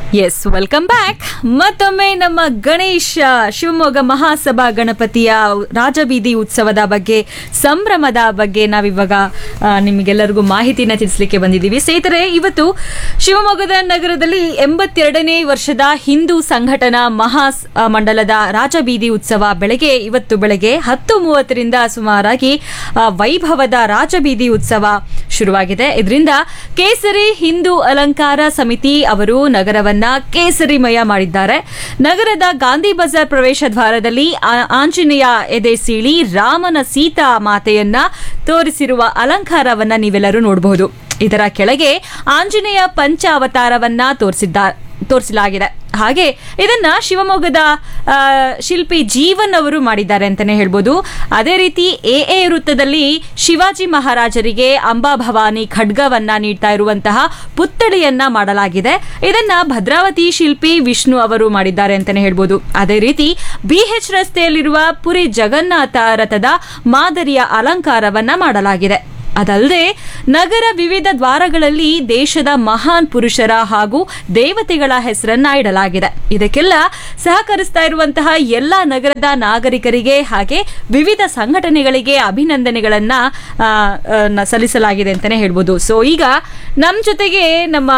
S welcome back ಮತ್ತೊಮ್ಮೆ ನಮ್ಮ ಗಣೇಶ ಶಿವಮೊಗ್ಗ ಮಹಾಸಭಾ ಗಣಪತಿಯ ರಾಜಬೀದಿ ಉತ್ಸವದ ಬಗ್ಗೆ ಸಂಭ್ರಮದ ಬಗ್ಗೆ ನಾವಿವಾಗ ಆ, ನಿಮಗೆಲ್ಲರಿಗೂ ಮಾಹಿತಿನ ತಿಳಿಸ್ಲಿಕ್ಕೆ ಬಂದಿದ್ದೀವಿ ಸ್ನೇಹಿತರೆ ಇವತ್ತು ಶಿವಮೊಗ್ಗದ ನಗರದಲ್ಲಿ ಎಂಬತ್ತೆರಡನೇ ವರ್ಷದ ಹಿಂದೂ ಸಂಘಟನಾ ಮಹಾ ಸ್- ಆ, ಮಂಡಲದ ರಾಜಬೀದಿ ಉತ್ಸವ ಬೆಳಗ್ಗೆ ಇವತ್ತು ಬೆಳಗ್ಗೆ ಹತ್ತು ಮೂವತ್ತರಿಂದ ಸುಮಾರಾಗಿ ಆ, ವೈಭವದ ರಾಜಬೀದಿ ಉತ್ಸವ ಶುರುವಾಗಿದೆ ಇದರಿಂದ ಕೇಸರಿ ಹಿಂದೂ ಅಲಂಕಾರ ಸಮಿತಿ ಅವರು ನಗರವನ್ನ ಕೇಸರಿಮಯ ಮಾಡಿದ್ದಾರೆ ನಗರದ ಗಾಂಧಿ ಬಜಾರ್ ಪ್ರವೇಶ ದ್ವಾರದಲ್ಲಿ ಆ- ಆಂಜನೇಯ ಎದೆ ಸೀಳಿ ರಾಮನ ಸೀತಾ ಮಾತೆಯನ್ನ ತೋರಿಸಿರುವ ಅಲಂಕಾರವನ್ನ ನೀವೆಲ್ಲರೂ ನೋಡಬಹುದು ಇದರ ಕೆಳಗೆ ಆಂಜನೇಯ ಪಂಚ ಅವತಾರವನ್ನ ತೋರಿಸಿದ್ದ ತೋರಿಸಲಾಗಿದೆ ಹಾಗೆ ಇದನ್ನ ಶಿವಮೊಗ್ಗದ ಆ, ಶಿಲ್ಪಿ ಜೀವನ್ ಅವರು ಮಾಡಿದ್ದಾರೆ ಅಂತಾನೆ ಹೇಳ್ಬೋದು ಅದೇ ರೀತಿ ಎ ಎ ವೃತ್ತದಲ್ಲಿ ಶಿವಾಜಿ ಮಹಾರಾಜರಿಗೆ ಅಂಬಾ ಭವಾನಿ ಖಡ್ಗವನ್ನ ನೀಡ್ತಾ ಇರುವಂತಹ ಪುತ್ಥಳಿಯನ್ನ ಮಾಡಲಾಗಿದೆ ಇದನ್ನ ಭದ್ರಾವತಿ ಶಿಲ್ಪಿ ವಿಷ್ಣು ಅವರು ಮಾಡಿದ್ದಾರೆ ಅಂತಾನೆ ಹೇಳ್ಬೋದು ಅದೇ ರೀತಿ ಬಿಎಚ್ ರಸ್ತೆಯಲ್ಲಿರುವ ಪುರಿ ಜಗನ್ನಾಥ ರಥದ ಮಾದರಿಯ ಅಲಂಕಾರವನ್ನ ಮಾಡಲಾಗಿದೆ ಅದಲ್ಲದೆ ನಗರ ವಿವಿಧ ದ್ವಾರಗಳಲ್ಲಿ ದೇಶದ ಮಹಾನ್ ಪುರುಷರ ಹಾಗೂ ದೇವತೆಗಳ ಹೆಸರನ್ನ ಇಡಲಾಗಿದೆ ಇದಕ್ಕೆಲ್ಲ ಸಹಕರಿಸ್ತಾ ಇರುವಂತಹ ಎಲ್ಲ ನಗರದ ನಾಗರಿಕರಿಗೆ ಹಾಗೆ ವಿವಿಧ ಸಂಘಟನೆಗಳಿಗೆ ಅಭಿನಂದನೆಗಳನ್ನ ಆ, ಆ, ನ- ಸಲ್ಲಿಸಲಾಗಿದೆ ಅಂತಾನೆ ಹೇಳ್ಬೋದು ಸೊ ಈಗ ನಮ್ಮ ಜೊತೆಗೆ ನಮ್ಮ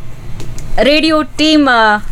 ರೇಡಿಯೋ ಟೀಮ್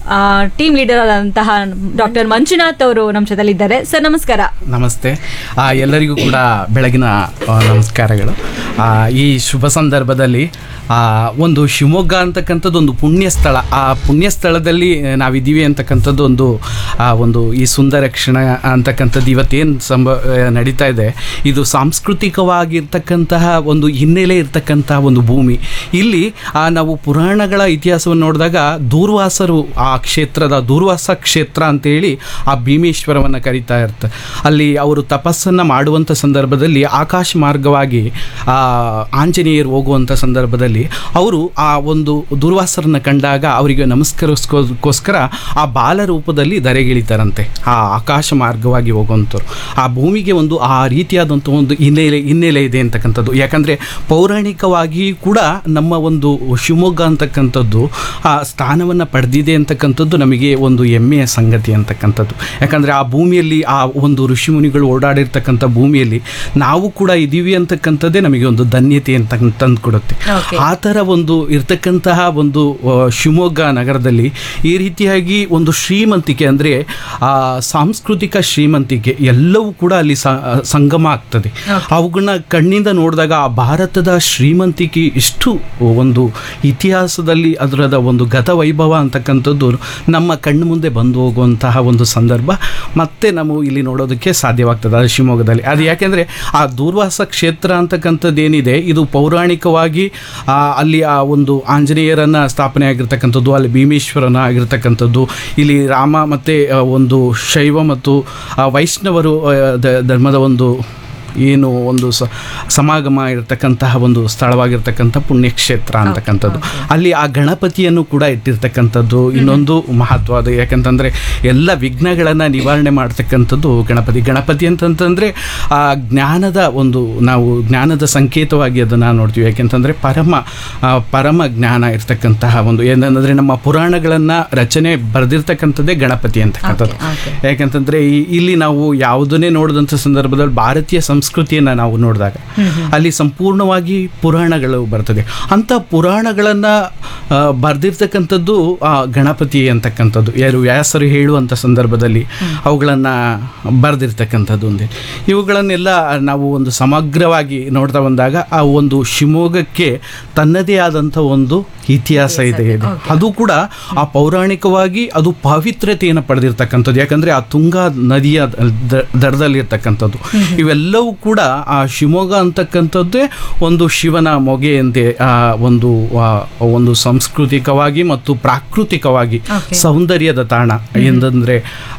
ಟೀಮ್ ಲೀಡರ್ ಆದಂತಹ ಡಾಕ್ಟರ್ ಮಂಜುನಾಥ್ ಅವರು ನಮ್ಮ ಜೊತೆಲಿದ್ದಾರೆ ಸರ್ ನಮಸ್ಕಾರ ನಮಸ್ತೆ ಆ, ಎಲ್ಲರಿಗೂ ಕೂಡ ಬೆಳಗಿನ ಆ, ನಮಸ್ಕಾರಗಳು ಆ, ಈ ಶುಭ ಸಂದರ್ಭದಲ್ಲಿ ಆ, ಒಂದು ಶಿವಮೊಗ್ಗ ಅಂತಕ್ಕಂಥದ್ದು ಒಂದು ಪುಣ್ಯ ಸ್ಥಳ ಆ ಪುಣ್ಯ ಸ್ಥಳದಲ್ಲಿ ನಾವಿದ್ದೀವಿ ಅಂತಕ್ಕಂಥದ್ದು ಒಂದು ಆ, ಒಂದು ಈ ಸುಂದರ ಕ್ಷಣ ಅಂತಕ್ಕಂಥದ್ದು ಇವತ್ತೇನು ಸಂಭ ಆ, ನಡೀತಾ ಇದೆ ಇದು ಸಾಂಸ್ಕೃತಿಕವಾಗಿರ್ತಕ್ಕಂತಹ ಒಂದು ಹಿನ್ನೆಲೆ ಇರ್ತಕ್ಕಂತಹ ಒಂದು ಭೂಮಿ ಇಲ್ಲಿ ಆ, ನಾವು ಪುರಾಣಗಳ ಇತಿಹಾಸವನ್ನು ನೋಡಿದಾಗ ದೂರ್ವಾಸರು ಆ ಕ್ಷೇತ್ರದ ದೂರ್ವಾಸ ಕ್ಷೇತ್ರ ಅಂತೇಳಿ ಆ ಭೀಮೇಶ್ವರವನ್ನು ಕರೀತಾ ಇರ್ತಾರೆ ಅಲ್ಲಿ ಅವರು ತಪಸ್ಸನ್ನು ಮಾಡುವಂಥ ಸಂದರ್ಭದಲ್ಲಿ ಆಕಾಶ ಮಾರ್ಗವಾಗಿ ಆ ಆಂಜನೇಯರು ಹೋಗುವಂಥ ಸಂದರ್ಭದಲ್ಲಿ ಅವರು ಆ ಒಂದು ದುರ್ವಾಸರನ್ನ ಕಂಡಾಗ ಅವರಿಗೆ ನಮಸ್ಕರಿಸ್ಕೋಸ್ಕರ ಆ ಬಾಲ ರೂಪದಲ್ಲಿ ಧರೆಗಿಳಿತಾರಂತೆ ಆ ಆಕಾಶ ಮಾರ್ಗವಾಗಿ ಹೋಗುವಂಥವ್ರು ಆ ಭೂಮಿಗೆ ಒಂದು ಆ ರೀತಿಯಾದಂಥ ಒಂದು ಹಿನ್ನೆಲೆ ಹಿನ್ನೆಲೆ ಇದೆ ಅಂತಕ್ಕಂಥದ್ದು ಯಾಕಂದರೆ ಪೌರಾಣಿಕವಾಗಿ ಕೂಡ ನಮ್ಮ ಒಂದು ಶಿವಮೊಗ್ಗ ಅಂತಕ್ಕಂಥದ್ದು ಆ ಸ್ಥಾನವನ್ನು ಪಡೆದಿದೆ ಅಂತಕ್ಕಂಥದ್ದು ನಮಗೆ ಒಂದು ಹೆಮ್ಮೆಯ ಸಂಗತಿ ಅಂತಕ್ಕಂಥದ್ದು ಯಾಕಂದರೆ ಆ ಭೂಮಿಯಲ್ಲಿ ಆ ಒಂದು ಋಷಿಮುನಿಗಳು ಓಡಾಡಿರ್ತಕ್ಕಂಥ ಭೂಮಿಯಲ್ಲಿ ನಾವು ಕೂಡ ಇದ್ದೀವಿ ಅಂತಕ್ಕಂಥದ್ದೇ ನಮಗೆ ಒಂದು ಧನ್ಯತೆ ಅಂತ ತಂದು ಕೊಡುತ್ತೆ Okay. ಆ ಥರ ಒಂದು ಇರ್ತಕ್ಕಂತಹ ಒಂದು ಆ, ಶಿವಮೊಗ್ಗ ನಗರದಲ್ಲಿ ಈ ರೀತಿಯಾಗಿ ಒಂದು ಶ್ರೀಮಂತಿಕೆ ಅಂದರೆ ಆ ಸಾಂಸ್ಕೃತಿಕ ಶ್ರೀಮಂತಿಕೆ ಎಲ್ಲವೂ ಕೂಡ ಅಲ್ಲಿ ಸ- ಸಂಗಮ ಆಗ್ತದೆ ಅವುಗಳನ್ನ ಕಣ್ಣಿಂದ ನೋಡಿದಾಗ ಆ ಭಾರತದ ಶ್ರೀಮಂತಿಕೆ ಎಷ್ಟು ಒಂದು ಇತಿಹಾಸದಲ್ಲಿ ಅದರದ ಒಂದು ಗತ ವೈಭವ ಅಂತಕ್ಕಂಥದ್ದು ನಮ್ಮ ಕಣ್ಣು ಮುಂದೆ ಬಂದು ಹೋಗುವಂತಹ ಒಂದು ಸಂದರ್ಭ ಮತ್ತೆ ನಾವು ಇಲ್ಲಿ ನೋಡೋದಕ್ಕೆ ಸಾಧ್ಯವಾಗ್ತದೆ ಅದು ಶಿವಮೊಗ್ಗದಲ್ಲಿ ಅದು ಯಾಕೆಂದರೆ ಆ ದೂರ್ವಾಸ ಕ್ಷೇತ್ರ ಅಂತಕ್ಕಂಥದ್ದು ಏನಿದೆ ಇದು ಪೌರಾಣಿಕವಾಗಿ ಆ, ಅಲ್ಲಿ ಆ ಒಂದು ಆಂಜನೇಯರನ್ನ ಸ್ಥಾಪನೆ ಆಗಿರ್ತಕ್ಕಂಥದ್ದು ಅಲ್ಲಿ ಭೀಮೇಶ್ವರನ ಆಗಿರ್ತಕ್ಕಂಥದ್ದು ಇಲ್ಲಿ ರಾಮ ಮತ್ತು ಒಂದು ಶೈವ ಮತ್ತು ಆ, ವೈಷ್ಣವರು ಆ, ದ- ಧರ್ಮದ ಒಂದು ಏನು ಒಂದು ಸ ಸಮಾಗಮ ಇರತಕ್ಕಂತಹ ಒಂದು ಸ್ಥಳವಾಗಿರ್ತಕ್ಕಂಥ ಪುಣ್ಯಕ್ಷೇತ್ರ ಅಂತಕ್ಕಂಥದ್ದು ಅಲ್ಲಿ ಆ ಗಣಪತಿಯನ್ನು ಕೂಡ ಇಟ್ಟಿರ್ತಕ್ಕಂಥದ್ದು ಇನ್ನೊಂದು ಮಹತ್ವ ಅದು ಯಾಕಂತಂದರೆ ಎಲ್ಲ ವಿಘ್ನಗಳನ್ನು ನಿವಾರಣೆ ಮಾಡ್ತಕ್ಕಂಥದ್ದು ಗಣಪತಿ ಗಣಪತಿ ಅಂತಂತಂದರೆ ಆ ಜ್ಞಾನದ ಒಂದು ನಾವು ಜ್ಞಾನದ ಸಂಕೇತವಾಗಿ ಅದನ್ನು ನೋಡ್ತೀವಿ ಯಾಕೆಂತಂದರೆ ಪರಮ ಆ, ಪರಮ ಜ್ಞಾನ ಇರ್ತಕ್ಕಂತಹ ಒಂದು ಏನಂದರೆ ನಮ್ಮ ಪುರಾಣಗಳನ್ನು ರಚನೆ ಬರೆದಿರ್ತಕ್ಕಂಥದ್ದೇ ಗಣಪತಿ ಅಂತಕ್ಕಂಥದ್ದು Okay, ಯಾಕಂತಂದ್ರೆ ಈ- ಇಲ್ಲಿ ನಾವು ಯಾವುದನ್ನೇ ನೋಡಿದಂಥ ಸಂದರ್ಭದಲ್ಲಿ ಭಾರತೀಯ ಸಂಸ್ಕೃತಿಯನ್ನು ನಾವು ನೋಡಿದಾಗ ಅಲ್ಲಿ ಸಂಪೂರ್ಣವಾಗಿ ಪುರಾಣಗಳು ಬರ್ತದೆ ಅಂಥ ಪುರಾಣಗಳನ್ನು ಬರೆದಿರ್ತಕ್ಕಂಥದ್ದು ಆ ಗಣಪತಿ ಅಂತಕ್ಕಂಥದ್ದು ಯಾರು ವ್ಯಾಸರು ಹೇಳುವಂಥ ಸಂದರ್ಭದಲ್ಲಿ ಅವುಗಳನ್ನು ಬರೆದಿರ್ತಕ್ಕಂಥದ್ದು ಒಂದೇ ಇವುಗಳನ್ನೆಲ್ಲ ನಾವು ಒಂದು ಸಮಗ್ರವಾಗಿ ನೋಡ್ತಾ ಬಂದಾಗ ಆ ಒಂದು ಶಿವಮೊಗ್ಗಕ್ಕೆ ತನ್ನದೇ ಆದಂಥ ಒಂದು ಇತಿಹಾಸ ಇದೆ ಇದೆ ಅದು ಕೂಡ ಆ ಪೌರಾಣಿಕವಾಗಿ ಅದು ಪವಿತ್ರತೆಯನ್ನು ಪಡೆದಿರ್ತಕ್ಕಂಥದ್ದು ಯಾಕಂದರೆ ಆ ತುಂಗಾ ನದಿಯ ದ- ದಡದಲ್ಲಿರ್ತಕ್ಕಂಥದ್ದು ಇವೆಲ್ಲವೂ ಕೂಡ ಆ ಶಿವಮೊಗ್ಗ ಅಂತಕ್ಕಂಥದ್ದೇ ಒಂದು ಶಿವನ ಮೊಗೆಯಂತೆ ಆ ಒಂದು ಆ ಒಂದು ಸಾಂಸ್ಕೃತಿಕವಾಗಿ ಮತ್ತು ಪ್ರಾಕೃತಿಕವಾಗಿ Okay. ಸೌಂದರ್ಯದ ತಾಣ ಎಂದಂದರೆ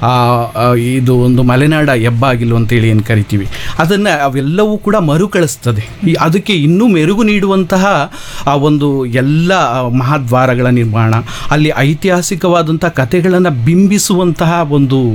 ಇದು ಒಂದು ಮಲೆನಾಡ ಹೆಬ್ಬಾಗಿಲು ಅಂತೇಳಿ ಏನು ಕರಿತೀವಿ ಅದನ್ನು ಅವೆಲ್ಲವೂ ಕೂಡ ಮರುಕಳಿಸ್ತದೆ ಈ ಅದಕ್ಕೆ ಇನ್ನೂ ಮೆರುಗು ನೀಡುವಂತಹ ಆ ಒಂದು ಎಲ್ಲ ಆ, ಮಹಾದ್ವಾರಗಳ ನಿರ್ಮಾಣ ಅಲ್ಲಿ ಐತಿಹಾಸಿಕವಾದಂಥ ಕಥೆಗಳನ್ನು ಬಿಂಬಿಸುವಂತಹ ಒಂದು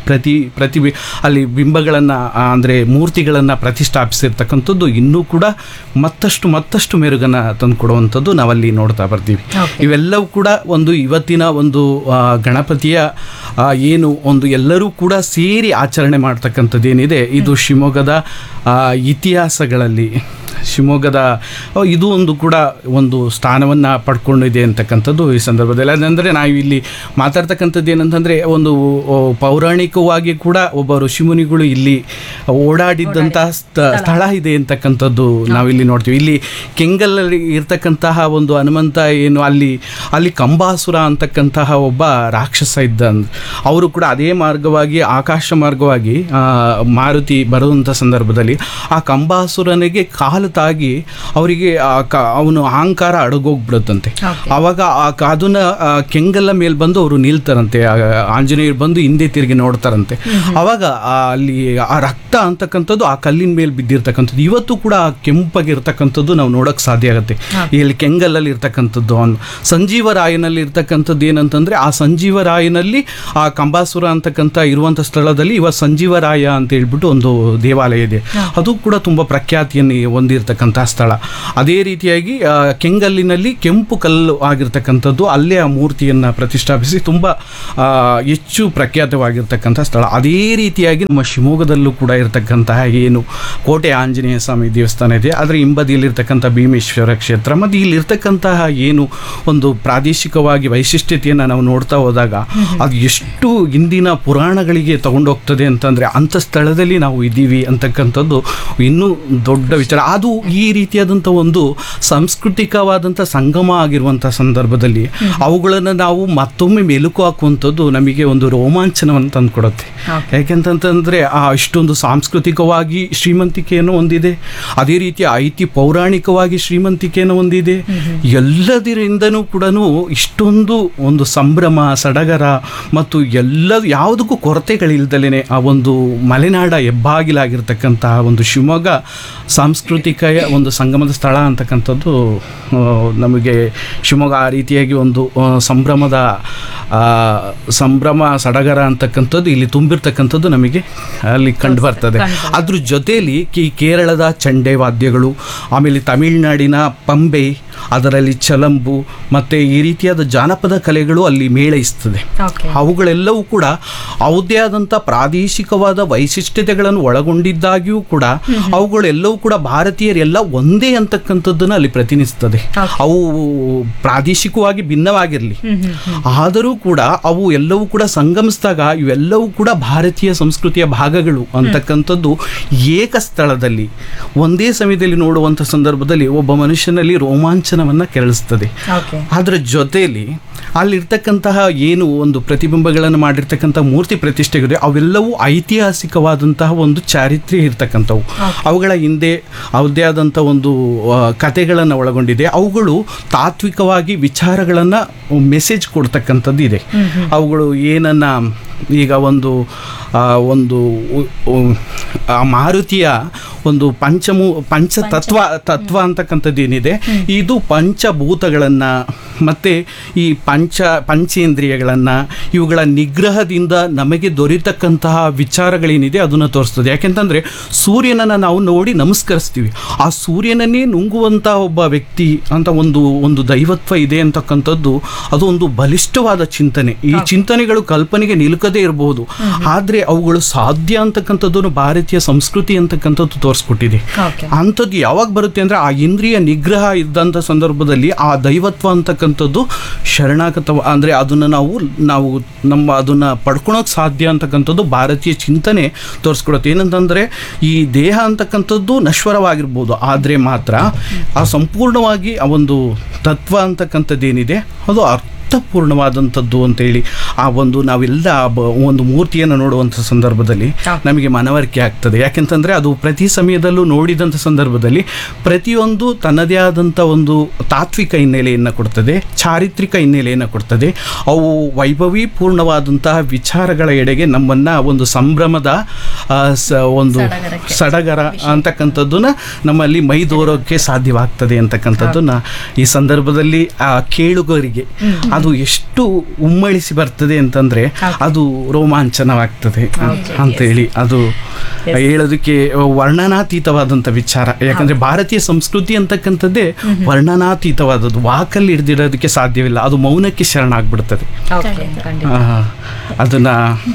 ಪ್ರತಿ ಪ್ರತಿ ಅಲ್ಲಿ ಬಿಂಬಗಳನ್ನು ಅಂದರೆ ಮೂರ್ತಿಗಳನ್ನು ಪ್ರತಿಷ್ಠಾಪಿಸಿರ್ತಕ್ಕಂಥದ್ದು ಇನ್ನೂ ಕೂಡ ಮತ್ತಷ್ಟು ಮತ್ತಷ್ಟು ಮೆರುಗನ್ನು ತಂದು ಕೊಡುವಂಥದ್ದು ನಾವಲ್ಲಿ ನೋಡ್ತಾ ಬರ್ತೀವಿ Okay. ಇವೆಲ್ಲವೂ ಕೂಡ ಒಂದು ಇವತ್ತಿನ ಒಂದು ಆ, ಗಣಪತಿಯ ಆ, ಏನು ಒಂದು ಎಲ್ಲರೂ ಕೂಡ ಸೇರಿ ಆಚರಣೆ ಮಾಡ್ತಕ್ಕಂಥದ್ದು ಏನಿದೆ ಇದು ಶಿವಮೊಗ್ಗದ ಆ, ಇತಿಹಾಸಗಳಲ್ಲಿ ಶಿವಮೊಗ್ಗದ ಆ, ಇದು ಒಂದು ಕೂಡ ಒಂದು ಸ್ಥಾನವನ್ನು ಪಡ್ಕೊಂಡಿದೆ ಅಂತಕ್ಕಂಥದ್ದು ಈ ಸಂದರ್ಭದಲ್ಲಿ ಅದಂದರೆ ನಾವು ಇಲ್ಲಿ ಮಾತಾಡ್ತಕ್ಕಂಥದ್ದು ಏನಂತಂದರೆ ಒಂದು ಆ, ಪೌರಾಣಿಕವಾಗಿ ಕೂಡ ಒಬ್ಬ ಋಷಿಮುನಿಗಳು ಇಲ್ಲಿ ಓಡಾಡಿದ್ದಂತಹ ಸ್ಥ- ಸ್ಥಳ ಇದೆ ಅಂತಕ್ಕಂಥದ್ದು ನಾವಿಲ್ಲಿ ನೋಡ್ತೀವಿ ಇಲ್ಲಿ ಕೆಂಗಲಲ್ಲಿ ಇರ್ತಕ್ಕಂತಹ ಒಂದು ಹನುಮಂತ ಏನು ಅಲ್ಲಿ ಅಲ್ಲಿ ಕಂಬಾಸುರ ಅಂತಕ್ಕಂತಹ ಒಬ್ಬ ರಾಕ್ಷಸ ಇದ್ದ ಅವರು ಕೂಡ ಅದೇ ಮಾರ್ಗವಾಗಿ ಆಕಾಶ ಮಾರ್ಗವಾಗಿ ಆ, ಮಾರುತಿ ಬರುವಂಥ ಸಂದರ್ಭದಲ್ಲಿ ಆ ಕಂಬಾಸುರನಿಗೆ ಕಾಲು ತಾಗಿ ಅವರಿಗೆ ಅವನು ಅಹಂಕಾರ ಅಡಗೋಗ್ಬಿಡುತ್ತಂತೆ Okay. ಅವಾಗ ಆ ಕ- ಅದನ್ನ ಆ, ಕೆಂಗಲ್ಲ ಮೇಲೆ ಬಂದು ಅವರು ನಿಲ್ತಾರಂತೆ ಆ, ಆಂಜನೇಯರು ಬಂದು ಹಿಂದೆ ತಿರುಗಿ ನೋಡ್ತಾರಂತೆ ಅವಾಗ ಆ ಅಲ್ಲಿ ಆ ರಕ್ತ ಅಂತಕ್ಕಂಥದ್ದು ಆ ಕಲ್ಲಿನ ಮೇಲೆ ಬಿದ್ದಿರ್ತಕ್ಕಂಥದ್ದು ಇವತ್ತು ಕೂಡ ಆ ಕೆಂಪಾಗಿರ್ತಕ್ಕಂಥದ್ದು ನಾವು ನೋಡಕ್ ಸಾಧ್ಯ ಆಗುತ್ತೆ ಇಲ್ಲಿ ಕೆಂಗಲ್ಲಲ್ಲಿ ಇರ್ತಕ್ಕಂಥದ್ದು ಅವನು ಸಂಜೀವರಾಯನಲ್ಲಿ ಇರ್ತಕ್ಕಂಥದ್ದು ಏನಂತಂದ್ರೆ ಆ ಸಂಜೀವರಾಯನಲ್ಲಿ ಆ ಕಂಬಾಸುರ ಅಂತಕ್ಕಂಥ ಇರುವಂಥ ಸ್ಥಳದಲ್ಲಿ ಇವ ಸಂಜೀವರಾಯ ಅಂತ ಹೇಳ್ಬಿಟ್ಟು ಒಂದು ದೇವಾಲಯ ಇದೆ ಅದು ಕೂಡ ತುಂಬಾ ಪ್ರಖ್ಯಾತಿಯನ್ನು ಹೊಂದಿರತಕ್ಕಂಥ ಸ್ಥಳ ಅದೇ ರೀತಿಯಾಗಿ ಆ, ಕೆಂಗಲ್ಲಿನಲ್ಲಿ ಕೆಂಪು ಕಲ್ಲು ಆಗಿರ್ತಕ್ಕಂಥದ್ದು ಅಲ್ಲೇ ಆ ಮೂರ್ತಿಯನ್ನು ಪ್ರತಿಷ್ಠಾಪಿಸಿ ತುಂಬ ಆ, ಹೆಚ್ಚು ಪ್ರಖ್ಯಾತವಾಗಿರ್ತಕ್ಕಂಥ ಸ್ಥಳ ಅದೇ ರೀತಿಯಾಗಿ ನಮ್ಮ ಶಿವಮೊಗ್ಗದಲ್ಲೂ ಕೂಡ ಇರತಕ್ಕಂತಹ ಏನು ಕೋಟೆ ಆಂಜನೇಯ ಸ್ವಾಮಿ ದೇವಸ್ಥಾನ ಇದೆ ಅದರ ಹಿಂಬದಿಯಲ್ಲಿರ್ತಕ್ಕಂಥ ಭೀಮೇಶ್ವರ ಕ್ಷೇತ್ರ ಮತ್ತು ಇಲ್ಲಿರ್ತಕ್ಕಂತಹ ಏನು ಒಂದು ಪ್ರಾದೇಶಿಕವಾಗಿ ವೈಶಿಷ್ಟ್ಯತೆಯನ್ನು ನಾವು ನೋಡ್ತಾ ಹೋದಾಗ ಅದು ಎಷ್ಟು ಹಿಂದಿನ ಪುರಾಣಗಳಿಗೆ ತಗೊಂಡೋಗ್ತದೆ ಅಂತಂದರೆ ಅಂಥ ಸ್ಥಳದಲ್ಲಿ ನಾವು ಇದ್ದೀವಿ ಅಂತಕ್ಕಂಥದ್ದು ಇನ್ನೂ ದೊಡ್ಡ ವಿಚಾರ ಅದು ಈ ರೀತಿಯಾದಂಥ ಒಂದು ಸಾಂಸ್ಕೃತಿಕವಾದಂಥ ಸಂಗಮ ಆಗಿರುವಂಥ ಸಂದರ್ಭದಲ್ಲಿ ಅವುಗಳನ್ನು ನಾವು ಮತ್ತೊಮ್ಮೆ ಮೆಲುಕು ಹಾಕುವಂಥದ್ದು ನಮಗೆ ಒಂದು ರೋಮಾಂಚನವನ್ನು ತಂದುಕೊಡುತ್ತೆ ಯಾಕೆಂತಂತಂದರೆ ಆ ಇಷ್ಟೊಂದು ಸಾಂಸ್ಕೃತಿಕವಾಗಿ ಶ್ರೀಮಂತಿಕೆಯನ್ನು ಹೊಂದಿದೆ ಅದೇ ರೀತಿ ಐತಿ ಪೌರಾಣಿಕವಾಗಿ ಶ್ರೀಮಂತಿಕೆಯನ್ನು ಹೊಂದಿದೆ ಎಲ್ಲದರಿಂದನೂ ಕೂಡ ಇಷ್ಟೊಂದು ಒಂದು ಸಂಭ್ರಮ ಸಡಗರ ಮತ್ತು ಎಲ್ಲ ಯಾವುದಕ್ಕೂ ಕೊರತೆಗಳಿಲ್ದಲೇ ಆ ಒಂದು ಮಲೆನಾಡ ಹೆಬ್ಬಾಗಿಲಾಗಿರ್ತಕ್ಕಂತಹ ಒಂದು ಶಿವಮೊಗ್ಗ ಸಾಂಸ್ಕೃತಿಕ ಒಂದು ಸಂಗಮದ ಸ್ಥಳ ಅಂತಕ್ಕಂಥದ್ದು ಆ, ನಮಗೆ ಶಿವಮೊಗ್ಗ ಆ ರೀತಿಯಾಗಿ ಒಂದು ಆ, ಸಂಭ್ರಮದ ಆ, ಸಂಭ್ರಮ ಸಡಗರ ಅಂತಕ್ಕಂಥದ್ದು ಇಲ್ಲಿ ತುಂಬಿರ್ತಕ್ಕಂಥದ್ದು ನಮಗೆ ಅಲ್ಲಿ ಕಂಡು ಬರ್ತದೆ ಅದ್ರ ಜೊತೆಯಲ್ಲಿ ಈ ಕೇರಳದ ಚಂಡೆ ವಾದ್ಯಗಳು ಆಮೇಲೆ ತಮಿಳುನಾಡಿನ ಪಂಬೆ ಅದರಲ್ಲಿ ಚಲಂಬು ಮತ್ತು ಈ ರೀತಿಯಾದ ಜಾನಪದ ಕಲೆಗಳು ಅಲ್ಲಿ ಮೇಳೈಸ್ತದೆ ಓಕೆ ಅವುಗಳೆಲ್ಲವೂ ಕೂಡ ಅವದೇ ಆದಂಥ ಪ್ರಾದೇಶಿಕವಾದ ವೈಶಿಷ್ಟ್ಯತೆಗಳನ್ನು ಒಳಗೊಂಡಿದ್ದಾಗಿಯೂ ಕೂಡ ಅವುಗಳೆಲ್ಲವೂ ಕೂಡ ಭಾರತೀಯರೆಲ್ಲ ಒಂದೇ ಅಂತಕ್ಕಂಥದ್ದನ್ನು ಅಲ್ಲಿ ಪ್ರತಿನಿಧಿಸ್ತದೆ ಅವು ಪ್ರಾದೇಶಿಕವಾಗಿ ಭಿನ್ನವಾಗಿರಲಿ ಆದರೂ ಕೂಡ ಅವು ಎಲ್ಲವೂ ಕೂಡ ಸಂಗಮಿಸಿದಾಗ ಇವೆಲ್ಲವೂ ಕೂಡ ಭಾರತೀಯ ಸಂಸ್ಕೃತಿಯ ಭಾಗಗಳು ಅಂತಕ್ಕಂಥದ್ದು ಏಕ ಸ್ಥಳದಲ್ಲಿ ಒಂದೇ ಸಮಯದಲ್ಲಿ ನೋಡುವಂಥ ಸಂದರ್ಭದಲ್ಲಿ ಒಬ್ಬ ಮನುಷ್ಯನಲ್ಲಿ ರೋಮಾಂಚನವನ್ನು ಕೆರಳಿಸ್ತದೆ ಓಕೆ ಅದರ ಜೊತೆಯಲ್ಲಿ ಅಲ್ಲಿರ್ತಕ್ಕಂತಹ ಏನು ಒಂದು ಪ್ರತಿಬಿಂಬಗಳನ್ನು ಮಾಡಿರ್ತಕ್ಕಂಥ ಮೂರ್ತಿ ಪ್ರತಿಷ್ಠೆಗಳು ಅವೆಲ್ಲವೂ ಐತಿಹಾಸಿಕವಾದಂತಹ ಒಂದು ಚಾರಿತ್ರ್ಯ ಇರ್ತಕ್ಕಂಥವು ಅವುಗಳ ಹಿಂದೆ ಅವದೇ ಆದಂಥ ಒಂದು ಕತೆಗಳನ್ನು ಒಳಗೊಂಡಿದೆ ಅವುಗಳು ತಾತ್ವಿಕವಾಗಿ ವಿಚಾರಗಳನ್ನು ಮೆಸೇಜ್ ಕೊಡ್ತಕ್ಕಂಥದ್ದು ಇದೆ ಅವುಗಳು ಏನನ್ನ ಈಗ ಒಂದು ಆ, ಒಂದು ಉ- ಉ- ಆ ಮಾರುತಿಯ ಒಂದು ಪಂಚಮು ಪಂಚತತ್ವ ತತ್ವ ಅಂತಕ್ಕಂಥದ್ದು ಏನಿದೆ ಇದು ಪಂಚಭೂತಗಳನ್ನು ಮತ್ತು ಈ ಪಂಚ ಪಂಚೇಂದ್ರಿಯಗಳನ್ನು ಇವುಗಳ ನಿಗ್ರಹದಿಂದ ನಮಗೆ ದೊರೀತಕ್ಕಂತಹ ವಿಚಾರಗಳೇನಿದೆ ಅದನ್ನು ತೋರಿಸ್ತದೆ ಯಾಕೆಂತಂದರೆ ಸೂರ್ಯನನ್ನು ನಾವು ನೋಡಿ ನಮಸ್ಕರಿಸ್ತೀವಿ ಆ ಸೂರ್ಯನನ್ನೇ ನುಂಗುವಂಥ ಒಬ್ಬ ವ್ಯಕ್ತಿ ಅಂತ ಒಂದು ಒಂದು ದೈವತ್ವ ಇದೆ ಅಂತಕ್ಕಂಥದ್ದು ಅದು ಒಂದು ಬಲಿಷ್ಠವಾದ ಚಿಂತನೆ ಈ ಚಿಂತನೆಗಳು ಕಲ್ಪನೆಗೆ ನಿಲುಕದೇ ಇರಬಹುದು ಆದರೆ ಅವುಗಳು ಸಾಧ್ಯ ಅಂತಕ್ಕಂಥದ್ದನ್ನು ಭಾರತೀಯ ಸಂಸ್ಕೃತಿ ಅಂತಕ್ಕಂಥದ್ದು ತೋರಿಸ್ಕೊಟ್ಟಿದೆ ಓಕೆ ಅಂಥದ್ದು ಯಾವಾಗ ಬರುತ್ತೆ ಅಂದರೆ ಆ ಇಂದ್ರಿಯ ನಿಗ್ರಹ ಇದ್ದಂಥ ಸಂದರ್ಭದಲ್ಲಿ ಆ ದೈವತ್ವ ಅಂತಕ್ಕಂಥದ್ದು ಶರಣಾಗತ ಅಂದರೆ ಅದನ್ನು ನಾವು ನಾವು ನಮ್ಮ ಅದನ್ನು ಪಡ್ಕೊಳೋಕೆ ಸಾಧ್ಯ ಅಂತಕ್ಕಂಥದ್ದು ಭಾರತೀಯ ಚಿಂತನೆ ತೋರಿಸ್ಕೊಡುತ್ತೆ ಏನಂತಂದರೆ ಈ ದೇಹ ಅಂತಕ್ಕಂಥದ್ದು ನಶ್ವರವಾಗಿರ್ಬೋದು ಆದರೆ ಮಾತ್ರ ಆ ಸಂಪೂರ್ಣವಾಗಿ ಆ ಒಂದು ತತ್ವ ಅಂತಕ್ಕಂಥದ್ದೇನಿದೆ ಅದು ಅರ್ಥಪೂರ್ಣವಾದಂಥದ್ದು ಅಂತೇಳಿ ಆ ಒಂದು ನಾವೆಲ್ಲ ಆ ಬ- ಒಂದು ಮೂರ್ತಿಯನ್ನು ನೋಡುವಂಥ ಸಂದರ್ಭದಲ್ಲಿ ನಮಗೆ ಮನವರಿಕೆ ಆಗ್ತದೆ ಯಾಕೆಂತಂದರೆ ಅದು ಪ್ರತಿ ಸಮಯದಲ್ಲೂ ನೋಡಿದಂಥ ಸಂದರ್ಭದಲ್ಲಿ ಪ್ರತಿಯೊಂದು ತನ್ನದೇ ಆದಂಥ ಒಂದು ತಾತ್ವಿಕ ಹಿನ್ನೆಲೆಯನ್ನು ಕೊಡ್ತದೆ ಚಾರಿತ್ರಿಕ ಹಿನ್ನೆಲೆಯನ್ನು ಕೊಡ್ತದೆ ಅವು ವೈಭವೀಪೂರ್ಣವಾದಂತಹ ವಿಚಾರಗಳ ಎಡೆಗೆ ನಮ್ಮನ್ನು ಒಂದು ಸಂಭ್ರಮದ ಆ, ಸ- ಒಂದು ಸಡಗರಕ್ಕೆ. ಸಡಗರ ಅಂತಕ್ಕಂಥದ್ದನ್ನ ನಮ್ಮಲ್ಲಿ ಮೈದೋರೋಕ್ಕೆ ಸಾಧ್ಯವಾಗ್ತದೆ ಅಂತಕ್ಕಂಥದ್ದನ್ನ ಈ ಸಂದರ್ಭದಲ್ಲಿ ಆ ಕೇಳುಗರಿಗೆ ಅದು ಅದು ಎಷ್ಟು ಉಮ್ಮಳಿಸಿ ಬರ್ತದೆ ಅಂತಂದ್ರೆ ಅದು ರೋಮಾಂಚನವಾಗ್ತದೆ ಅಂತ ಹೇಳಿ ಅದು ಹೇಳೋದಕ್ಕೆ ವರ್ಣನಾತೀತವಾದಂಥ ವಿಚಾರ ಯಾಕಂದ್ರೆ ಭಾರತೀಯ ಸಂಸ್ಕೃತಿ ಅಂತಕ್ಕಂಥದ್ದೇ ವರ್ಣನಾತೀತವಾದದ್ದು ವಾಕಲ್ಲಿ ಹಿಡ್ದಿಡೋದಕ್ಕೆ ಸಾಧ್ಯವಿಲ್ಲ ಅದು ಮೌನಕ್ಕೆ ಶರಣಾಗ್ಬಿಡ್ತದೆ ಆ, ಅದನ್ನ